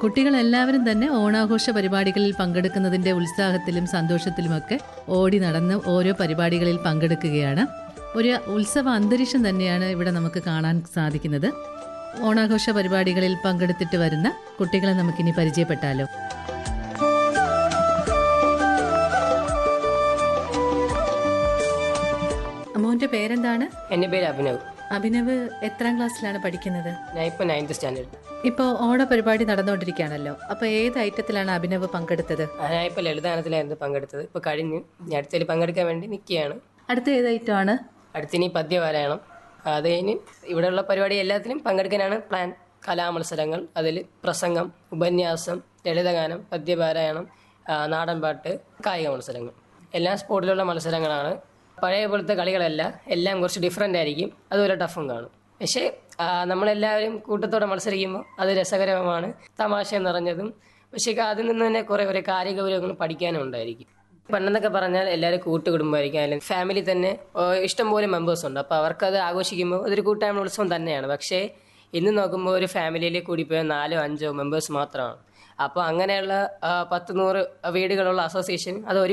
കുട്ടികളെല്ലാവരും തന്നെ ഓണാഘോഷ പരിപാടികളിൽ പങ്കെടുക്കുന്നതിന്റെ ഉത്സാഹത്തിലും സന്തോഷത്തിലുമൊക്കെ ഓടി നടന്ന് ഓരോ പരിപാടികളിൽ പങ്കെടുക്കുകയാണ് ഒരു ഉത്സവ അന്തരീക്ഷം തന്നെയാണ് ഇവിടെ നമുക്ക് കാണാൻ സാധിക്കുന്നത് ഓണാഘോഷ പരിപാടികളിൽ പങ്കെടുത്തിട്ട് വരുന്ന കുട്ടികളെ നമുക്കിനി പരിചയപ്പെട്ടാലോ മോന്റെ പേരെന്താണ് എൻ്റെ പേര് അഭിനവ് അഭിനവ് എത്രാം ക്ലാസ്സിലാണ് പഠിക്കുന്നത് ഞാൻ ഇപ്പോൾ നയൻത്ത് സ്റ്റാൻഡേർഡ് ഇപ്പോൾ ഓണ പരിപാടി നടന്നുകൊണ്ടിരിക്കുകയാണല്ലോ അപ്പൊ ഏത് ഐറ്റത്തിലാണ് അഭിനവ് പങ്കെടുത്തത് ഞാൻ ഇപ്പോൾ ലളിതഗാനത്തിലായിരുന്നു പങ്കെടുത്തത് ഇപ്പോൾ കഴിഞ്ഞു ഞാൻ അടുത്തതിൽ പങ്കെടുക്കാൻ വേണ്ടി നിൽക്കുകയാണ് അടുത്ത ഏത് ഐറ്റമാണ് അടുത്തിനി പദ്യപാരായണം അത് കഴിഞ്ഞ് ഇവിടെയുള്ള പരിപാടി എല്ലാത്തിലും പങ്കെടുക്കാനാണ് പ്ലാൻ കലാമത്സരങ്ങൾ അതിൽ പ്രസംഗം ഉപന്യാസം ലളിതഗാനം പദ്യപാരായണം ആ, നാടൻപാട്ട് കായിക മത്സരങ്ങൾ എല്ലാം സ്പോർട്ടിലുള്ള മത്സരങ്ങളാണ് പഴയ പോലത്തെ കളികളല്ല എല്ലാം കുറച്ച് ഡിഫറെൻ്റ് ആയിരിക്കും അതുപോലെ ടഫും കാണും പക്ഷേ ആ, നമ്മളെല്ലാവരും കൂട്ടത്തോടെ മത്സരിക്കുമ്പോൾ അത് രസകരമാണ് തമാശ നിറഞ്ഞതും പക്ഷേ അതിൽ നിന്ന് തന്നെ കുറേ കുറേ കാര്യഗൗരവങ്ങൾ പഠിക്കാനും ഉണ്ടായിരിക്കും പണ്ടെന്നൊക്കെ പറഞ്ഞാൽ എല്ലാവരും കൂട്ടുകുടുംബമായിരിക്കും അല്ലെങ്കിൽ ഫാമിലി തന്നെ ഓ, ഇഷ്ടംപോലെ മെമ്പേഴ്സ് ഉണ്ട് അപ്പോൾ അവർക്കത് ആഘോഷിക്കുമ്പോൾ അതൊരു കൂട്ടായ്മ ഉത്സവം തന്നെയാണ് പക്ഷേ ഇന്ന് നോക്കുമ്പോൾ ഒരു ഫാമിലിയിൽ കൂടിപ്പോയ നാലോ അഞ്ചോ മെമ്പേഴ്സ് മാത്രമാണ് അപ്പോൾ അങ്ങനെയുള്ള ആ, പത്ത് നൂറ് വീടുകളുള്ള അസോസിയേഷൻ അത് ഒരു